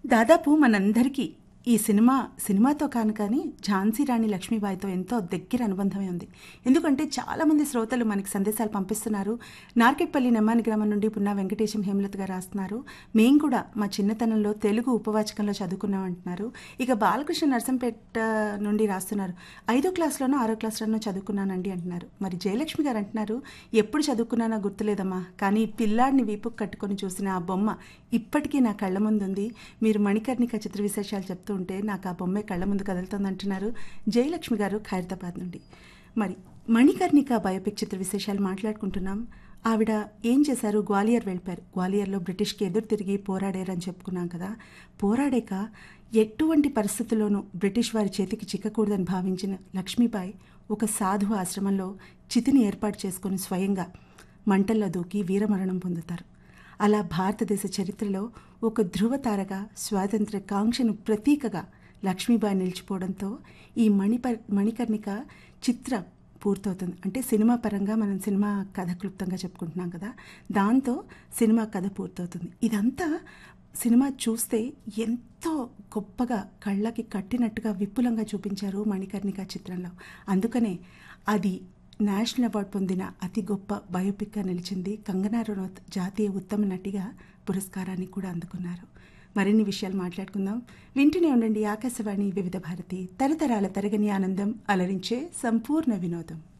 దాదాపు మనందరికీ ఈ సినిమా సినిమాతో కాను కానీ ఝాన్సీ రాణి లక్ష్మీబాయితో ఎంతో దగ్గర అనుబంధమే ఉంది ఎందుకంటే చాలామంది శ్రోతలు మనకి సందేశాలు పంపిస్తున్నారు నార్కెట్పల్లి నెమ్మాని గ్రామం నుండి పున్నా వెంకటేశం హేమలత గారు రాస్తున్నారు మేం కూడా మా చిన్నతనంలో తెలుగు ఉపవాచకంలో చదువుకున్నాం అంటున్నారు ఇక బాలకృష్ణ నర్సంపేట నుండి రాస్తున్నారు ఐదో క్లాస్లోనో ఆరో క్లాస్లోనో చదువుకున్నానండి అంటున్నారు మరి జయలక్ష్మి గారు అంటున్నారు ఎప్పుడు చదువుకున్నానో గుర్తులేదమ్మా కానీ పిల్లాడిని వీపుకు కట్టుకొని చూసిన ఆ బొమ్మ ఇప్పటికీ నా కళ్ళ ముందు ఉంది మీరు మణికర్ణిక చిత్ర విశేషాలు చెప్తూ ఉంటే నాకు ఆ బొమ్మే కళ్ళ ముందు కదులుతుంది అంటున్నారు జయలక్ష్మి గారు ఖైరతాబాద్ నుండి మరి మణికర్ణిక బయోపిక్ చిత్ర విశేషాలు మాట్లాడుకుంటున్నాం ఆవిడ ఏం చేశారు గ్వాలియర్ వెళ్ళిపోయారు గ్వాలియర్లో బ్రిటిష్కి ఎదురు తిరిగి పోరాడారని చెప్పుకున్నాం కదా పోరాడాక ఎటువంటి పరిస్థితుల్లోనూ బ్రిటిష్ వారి చేతికి చిక్కకూడదని భావించిన లక్ష్మీబాయి ఒక సాధు ఆశ్రమంలో చితిని ఏర్పాటు చేసుకొని స్వయంగా మంటల్లో దూకి వీరమరణం పొందుతారు అలా భారతదేశ చరిత్రలో ఒక ధృవతారగా స్వాతంత్ర కాంక్షను ప్రతీకగా లక్ష్మీబాయి నిలిచిపోవడంతో ఈ మణిప మణికర్ణిక చిత్రం పూర్తవుతుంది అంటే సినిమా పరంగా మనం సినిమా కథ క్లుప్తంగా చెప్పుకుంటున్నాం కదా దాంతో సినిమా కథ పూర్తవుతుంది ఇదంతా సినిమా చూస్తే ఎంతో గొప్పగా కళ్ళకి కట్టినట్టుగా విపులంగా చూపించారు మణికర్ణిక చిత్రంలో అందుకనే అది నేషనల్ అవార్డు పొందిన అతి గొప్ప బయోపిక్గా నిలిచింది కంగనా రనౌత్ జాతీయ ఉత్తమ నటిగా పురస్కారాన్ని కూడా అందుకున్నారు మరిన్ని విషయాలు మాట్లాడుకుందాం వింటూనే ఉండండి ఆకాశవాణి వివిధ భారతి తరతరాల తరగని ఆనందం అలరించే సంపూర్ణ వినోదం